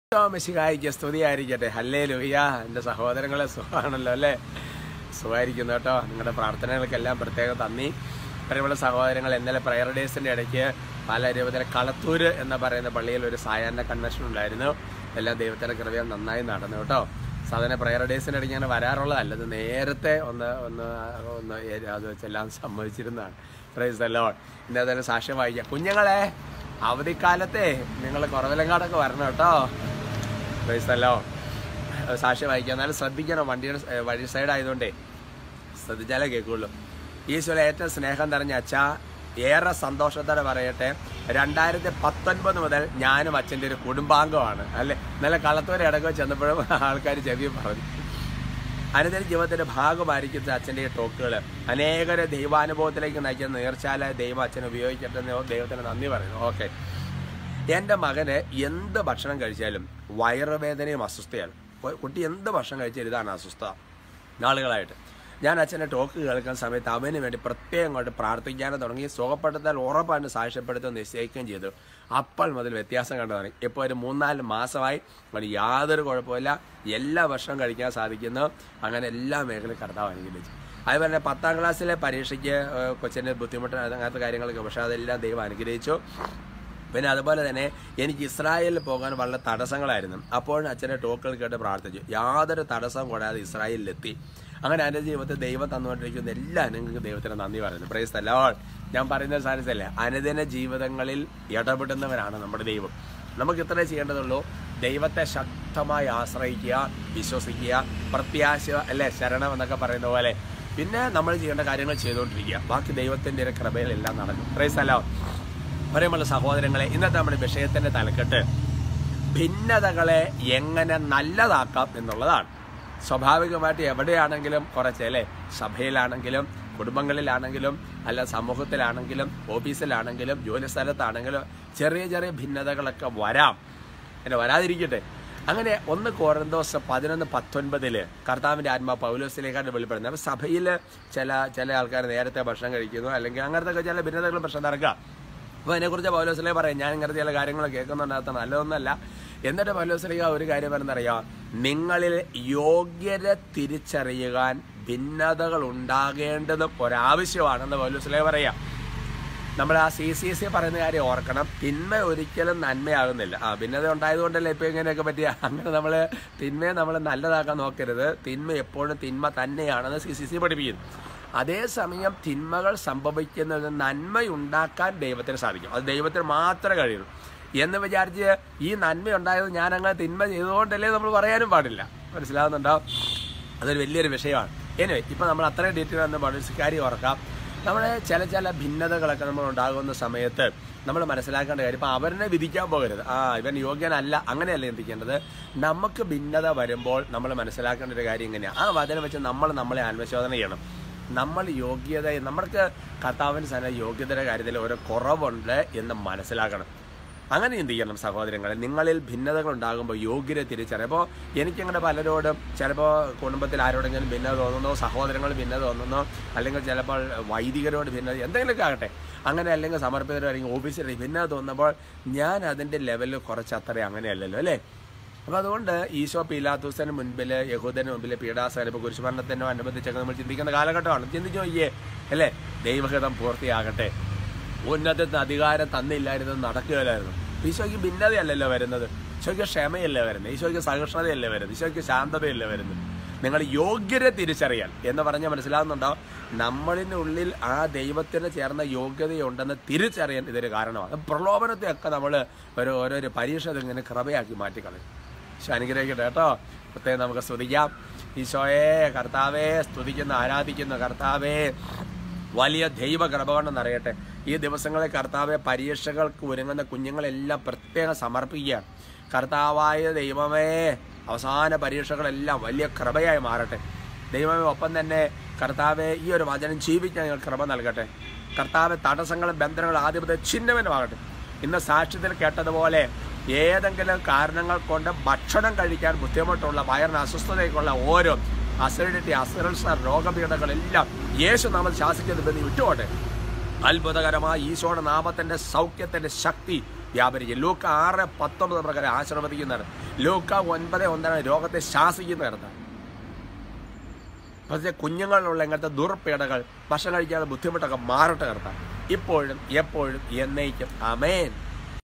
മിശിഹായിക്ക് സ്തുതിയായിരിക്കട്ടെ ഹല്ലേ ലുഹിയ എൻ്റെ സഹോദരങ്ങളെ സുഖമാണല്ലോ അല്ലേ സുഖമായിരിക്കുന്നു കേട്ടോ നിങ്ങളുടെ പ്രാർത്ഥനകൾക്കെല്ലാം പ്രത്യേകം നന്ദി പ്രിയമുള്ള സഹോദരങ്ങൾ ഇന്നലെ പ്രയർ ഡേയ്സിൻ്റെ ഇടയ്ക്ക് പല രൂപത്തിൽ കളത്തൂര് എന്ന് പറയുന്ന പള്ളിയിൽ ഒരു സായാഹ്ന കൺവെൻഷൻ ഉണ്ടായിരുന്നു എല്ലാം ദൈവത്തിൻ്റെ കൃപയാൽ നന്നായി നടന്നു കേട്ടോ സാധാരണ പ്രയർ ഡേയ്സിൻ്റെ ഇടയ്ക്ക് ഞാൻ വരാറുള്ളതല്ല ഇത് നേരത്തെ ഒന്ന് ഒന്ന് ഒന്ന് ഏ- അത് വെച്ചെല്ലാം സംഭവിച്ചിരുന്നതാണ് പ്രൈസ് ദ ലോഡ് ഇന്ന് അതിന് സാക്ഷ്യം വായിക്കാം കുഞ്ഞുങ്ങളെ അവധിക്കാലത്തെ നിങ്ങൾ കുറവിലങ്ങാടൊക്കെ വരണം കേട്ടോ പ്രൈസല്ലോ സാക്ഷ്യം വായിക്കാം എന്നാലും ശ്രദ്ധിക്കണം വണ്ടിയുടെ സ- വഴി സൈഡ് ആയതുകൊണ്ടേ ശ്രദ്ധിച്ചാലേ കേൾക്കുള്ളൂ ഈശോയിലെ ഏറ്റവും സ്നേഹം നിറഞ്ഞ അച്ഛ ഏറെ സന്തോഷത്തോടെ പറയട്ടെ രണ്ടായിരത്തി പത്തൊൻപത് മുതൽ ഞാനും അച്ഛൻ്റെ ഒരു കുടുംബാംഗമാണ് അല്ലേ ഇന്നലെ കളത്തൂരെ ഇടയ്ക്ക് ചെന്നപ്പോഴും ആൾക്കാർ ചെവി പറഞ്ഞു അനുദിന ജീവിതത്തിന്റെ ഭാഗമായിരിക്കുന്ന അച്ഛൻ്റെ ഈ ടോക്കുകൾ അനേകരെ ദൈവാനുഭവത്തിലേക്ക് നയിക്കുന്ന നേർച്ചാല ദൈവം അച്ഛനെ ഉപയോഗിക്കട്ടെ എന്ന് ദൈവത്തിന് നന്ദി പറയുന്നു ഓക്കെ എൻ്റെ മകന് എന്ത് ഭക്ഷണം കഴിച്ചാലും വയറുവേദനയും അസ്വസ്ഥയാണ് കൊ- കുട്ടി എന്ത് ഭക്ഷണം കഴിച്ചാലും ഇതാണ് അസ്വസ്ഥ നാളുകളായിട്ട് ഞാൻ അച്ഛൻ്റെ ടോക്ക് കേൾക്കുന്ന സമയത്ത് അവന് വേണ്ടി പ്രത്യേകം കൊണ്ട് പ്രാർത്ഥിക്കാനും തുടങ്ങി സുഖപ്പെടുത്താൻ ഉറപ്പായിട്ട് സാക്ഷ്യപ്പെടുത്താൻ നിശ്ചയിക്കുകയും ചെയ്തു അപ്പോൾ മുതൽ വ്യത്യാസം കണ്ടു തുടങ്ങി ഇപ്പോൾ ഒരു മൂന്നാല് മാസമായി അവന് യാതൊരു കുഴപ്പമില്ല എല്ലാ ഭക്ഷണം കഴിക്കാൻ സാധിക്കുന്നു അങ്ങനെ എല്ലാ മേഖലയും കർത്താവ് അനുഗ്രഹിച്ചു അതുപോലെ തന്നെ പത്താം ക്ലാസ്സിലെ പരീക്ഷയ്ക്ക് ഏഹ്, കൊച്ചിൻ്റെ ബുദ്ധിമുട്ട് അങ്ങനത്തെ കാര്യങ്ങളൊക്കെ പക്ഷേ അതെല്ലാം ദൈവം അനുഗ്രഹിച്ചു പിന്നെ അതുപോലെ തന്നെ എനിക്ക് ഇസ്രായേലിൽ പോകാൻ വളരെ തടസ്സങ്ങളായിരുന്നു അപ്പോൾ അച്ഛനെ ടോക്കുകൾ കേട്ട് പ്രാർത്ഥിച്ചു യാതൊരു തടസ്സവും കൂടാതെ ഇസ്രായേലിലെത്തി അങ്ങനെ എൻ്റെ ജീവിതത്തിൽ ദൈവം തന്നുകൊണ്ടിരിക്കുന്ന എല്ലാ അനുഗ്രഹങ്ങൾക്കും ദൈവത്തിന് നന്ദി പറയുന്നു പ്രൈസ് തലോൾ ഞാൻ പറയുന്ന സാധനത്തല്ലേ അനുദിന ജീവിതങ്ങളിൽ ഇടപെടുന്നവരാണ് നമ്മുടെ ദൈവം നമുക്ക് ഇത്രേ ചെയ്യേണ്ടതുള്ളൂ ദൈവത്തെ ശക്തമായി ആശ്രയിക്കുക വിശ്വസിക്കുക പ്രത്യാശ അല്ലേ ശരണം എന്നൊക്കെ പറയുന്ന പോലെ പിന്നെ നമ്മൾ ചെയ്യേണ്ട കാര്യങ്ങൾ ചെയ്തുകൊണ്ടിരിക്കുക ബാക്കി ദൈവത്തിൻ്റെ ഒരു കൃപയിലെല്ലാം നടക്കും പ്രൈസ് അല്ലോ പറയുമ്പോൾ സഹോദരങ്ങളെ ഇന്നത്തെ നമ്മുടെ വിഷയത്തിന്റെ തലക്കെട്ട് ഭിന്നതകളെ എങ്ങനെ നല്ലതാക്കാം എന്നുള്ളതാണ് സ്വാഭാവികമായിട്ട് എവിടെയാണെങ്കിലും കുറച്ച് അല്ലേ സഭയിലാണെങ്കിലും കുടുംബങ്ങളിലാണെങ്കിലും അല്ല സമൂഹത്തിലാണെങ്കിലും ഓഫീസിലാണെങ്കിലും ജോലി സ്ഥലത്താണെങ്കിലും ചെറിയ ചെറിയ ഭിന്നതകളൊക്കെ വരാം പിന്നെ വരാതിരിക്കട്ടെ അങ്ങനെ ഒന്ന് കോരന്തോസ് പതിനൊന്ന് പത്തൊൻപതില് കർത്താവിന്റെ ആത്മാ പൗലോസിലേക്കാണ് വെളിപ്പെടുന്നത് അപ്പൊ സഭയിൽ ചില ചില ആൾക്കാർ നേരത്തെ ഭക്ഷണം കഴിക്കുന്നു അല്ലെങ്കിൽ അങ്ങനത്തെ ഒക്കെ ചില ഭിന്നതകളും പ്രശ്നം നടക്കാം അപ്പോൾ അതിനെക്കുറിച്ച് പൗലോസിലെ പറയാം ഞാൻ ഇങ്ങനത്തെ ചില കാര്യങ്ങൾ കേൾക്കുന്നുണ്ടാകത്ത നല്ലതൊന്നല്ല എന്നിട്ട് പൗലോസിലേക്ക ഒരു കാര്യം പറഞ്ഞറിയാം നിങ്ങളിൽ യോഗ്യത തിരിച്ചറിയുവാൻ ഭിന്നതകൾ ഉണ്ടാകേണ്ടതും ഒരാവശ്യമാണെന്ന് പൗലോസിലെ പറയാം നമ്മൾ ആ സി സി സി പറയുന്ന കാര്യം ഓർക്കണം തിന്മ ഒരിക്കലും നന്മയാകുന്നില്ല ആ ഭിന്നത ഉണ്ടായതുകൊണ്ടല്ലേ ഇപ്പൊ ഇങ്ങനെയൊക്കെ പറ്റിയ അങ്ങനെ നമ്മൾ തിന്മയെ നമ്മൾ നല്ലതാക്കാൻ നോക്കരുത് തിന്മ എപ്പോഴും തിന്മ തന്നെയാണെന്ന് സി സി സി പഠിപ്പിക്കുന്നു അതേസമയം തിന്മകൾ സംഭവിക്കുന്നത് നന്മയുണ്ടാക്കാൻ ദൈവത്തിന് സാധിക്കും അത് ദൈവത്തിന് മാത്രമേ കഴിയുള്ളൂ എന്ന് വിചാരിച്ച് ഈ നന്മ ഉണ്ടായത് ഞാൻ അങ്ങനെ തിന്മ ചെയ്തുകൊണ്ടല്ലേ നമ്മൾ പറയാനും പാടില്ല മനസ്സിലാവുന്നുണ്ടോ അതൊരു വലിയൊരു വിഷയമാണ് എനിവേ ഇപ്പം നമ്മൾ അത്രയും ഡീറ്റെയിൽ ഒന്ന് പഠിച്ച കാര്യം ഓർക്കാം നമ്മുടെ ചില ചില ഭിന്നതകളൊക്കെ നമ്മൾ ഉണ്ടാകുന്ന സമയത്ത് നമ്മൾ മനസ്സിലാക്കേണ്ട കാര്യം ഇപ്പം അവരെ വിധിക്കാൻ പോകരുത് ആ ഇവൻ യോഗ്യനല്ല അങ്ങനെയല്ല ചിന്തിക്കേണ്ടത് നമുക്ക് ഭിന്നത വരുമ്പോൾ നമ്മൾ മനസ്സിലാക്കേണ്ട ഒരു കാര്യം ഇങ്ങനെയാണ് ആ വചനം വെച്ച് നമ്മൾ നമ്മളെ ആത്മശോധന ചെയ്യണം നമ്മൾ യോഗ്യത നമ്മൾക്ക് കർത്താവിന് തന്നെ യോഗ്യതയുടെ കാര്യത്തിൽ ഓരോ കുറവുണ്ട് എന്ന് മനസ്സിലാക്കണം അങ്ങനെ ചിന്തിക്കണം സഹോദരങ്ങളെ നിങ്ങളിൽ ഭിന്നതകൾ ഉണ്ടാകുമ്പോൾ യോഗ്യത തിരിച്ചറിയും അപ്പോൾ എനിക്കങ്ങനെ പലരോടും ചിലപ്പോൾ കുടുംബത്തിൽ ആരോടെങ്കിലും ഭിന്നത തോന്നുന്നോ സഹോദരങ്ങൾ ഭിന്നത തോന്നുന്നോ അല്ലെങ്കിൽ ചിലപ്പോൾ വൈദികരോട് ഭിന്നത എന്തെങ്കിലുമൊക്കെ ആകട്ടെ അങ്ങനെ അല്ലെങ്കിൽ സമർപ്പിതരോ അല്ലെങ്കിൽ ഓഫീസിൽ ഭിന്നത തോന്നുമ്പോൾ ഞാൻ അതിൻ്റെ ലെവലിൽ കുറച്ച് അത്ര അങ്ങനെയല്ലല്ലോ അല്ലേ അപ്പോൾ അതുകൊണ്ട് ഈശോ പീലാത്തൂസിന് മുൻപിൽ യഹൂദന് മുമ്പിൽ പീഡാസനം ഇപ്പോൾ കുരിശുമരണത്തിനോ അനുബന്ധിച്ചൊക്കെ നമ്മൾ ചിന്തിക്കുന്ന കാലഘട്ടമാണ് ചിന്തിച്ചു നോക്കിയേ അല്ലേ ദൈവഹിതം പൂർത്തിയാകട്ടെ ഉന്നതത്തിന് അധികാരം തന്നില്ലായിരുന്നു നടക്കുകയില്ലായിരുന്നു ഈശോയ്ക്ക് ഭിന്നതയല്ലല്ലോ വരുന്നത് ഈശോയ്ക്ക് ക്ഷമയല്ലേ വരുന്നത് ഈശോയ്ക്ക് സഹിഷ്ണുതയല്ലേ വരുന്നത് ഈശോയ്ക്ക് ശാന്തതയല്ലേ വരുന്നത് നിങ്ങൾ യോഗ്യരെ തിരിച്ചറിയാൻ എന്ന് പറഞ്ഞാൽ മനസ്സിലാകുന്നുണ്ടോ നമ്മളിനുള്ളിൽ ആ ദൈവത്തിന് ചേർന്ന യോഗ്യതയുണ്ടെന്ന് തിരിച്ചറിയാൻ ഇതൊരു കാരണമാണ് പ്രലോഭനത്തെയൊക്കെ നമ്മൾ ഒരു ഓരോരോ പരീക്ഷ ഇങ്ങനെ കൃപയാക്കി മാറ്റിക്കളയും ഈശോ അനുഗ്രഹിക്കട്ടെ കേട്ടോ പ്രത്യേകം നമുക്ക് സ്തുതിക്കാം ഈശോയെ കർത്താവേ സ്തുതിക്കുന്ന ആരാധിക്കുന്ന കർത്താവേ വലിയ ദൈവ കൃപ കൊണ്ടെന്നറിയട്ടെ ഈ ദിവസങ്ങളെ കർത്താവെ പരീക്ഷകൾക്ക് ഒരുങ്ങുന്ന കുഞ്ഞുങ്ങളെല്ലാം പ്രത്യേകം സമർപ്പിക്കുകയാണ് കർത്താവായ ദൈവമേ അവസാന പരീക്ഷകളെല്ലാം വലിയ കൃപയായി മാറട്ടെ ദൈവമേ ഒപ്പം തന്നെ കർത്താവെ ഈ ഒരു വചനം ജീവിക്കാൻ നിങ്ങൾ കൃപ നൽകട്ടെ കർത്താവ് തടസ്സങ്ങളും ബന്ധനങ്ങളും ആധിപത്യം ചിഹ്നവനുമാകട്ടെ ഇന്ന് സാക്ഷ്യത്തിൽ കേട്ടതുപോലെ ഏതെങ്കിലും കാരണങ്ങൾ കൊണ്ട് ഭക്ഷണം കഴിക്കാൻ ബുദ്ധിമുട്ടുള്ള വയറിന് അസ്വസ്ഥതയ്ക്കുള്ള ഓരോ അസിഡിറ്റി അസിഡൽസർ രോഗപീഠകളെല്ലാം യേശു നാമം ശാസിക്കുന്നത് ബന്ധി വിട്ടുപോട്ടെ അത്ഭുതകരമായ ഈശോയുടെ നാമത്തിന്റെ സൗഖ്യത്തിന്റെ ശക്തി വ്യാപരിക്കും ലൂക്ക ആറ് പത്തൊമ്പത് പ്രകാരം ആശീർവദിക്കുന്നതാണ് ലൂക്ക ഒൻപത് ഒന്നാണ് രോഗത്തെ ശാസിക്കുന്ന കരുതാണ് പക്ഷേ കുഞ്ഞുങ്ങളിലുള്ള ഇങ്ങനത്തെ ദുർപീഡകൾ ഭക്ഷണം കഴിക്കാതെ ബുദ്ധിമുട്ടൊക്കെ മാറട്ടെ കർത്താവ് ഇപ്പോഴും എപ്പോഴും എന്നേക്കും അമേൻ